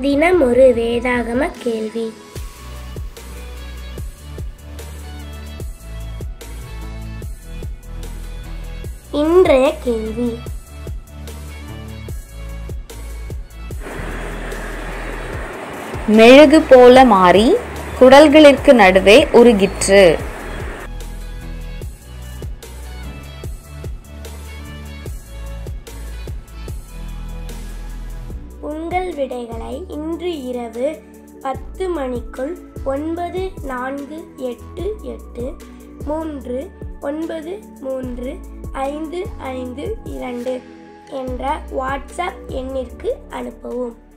தினம் ஒரு வேதாகம கேள்வி இன்றைய கேள்வி மெழுகு போல மாறி குடல்களிற்கு நடுவே உருகிற்று உங்கள் விடைகளை இன்று இரவு பத்து மணிக்குள் ஒன்பது நான்கு எட்டு எட்டு மூன்று ஒன்பது மூன்று ஐந்து ஐந்து இரண்டு என்ற வாட்ஸ்அப் எண்ணிற்கு அனுப்பவும்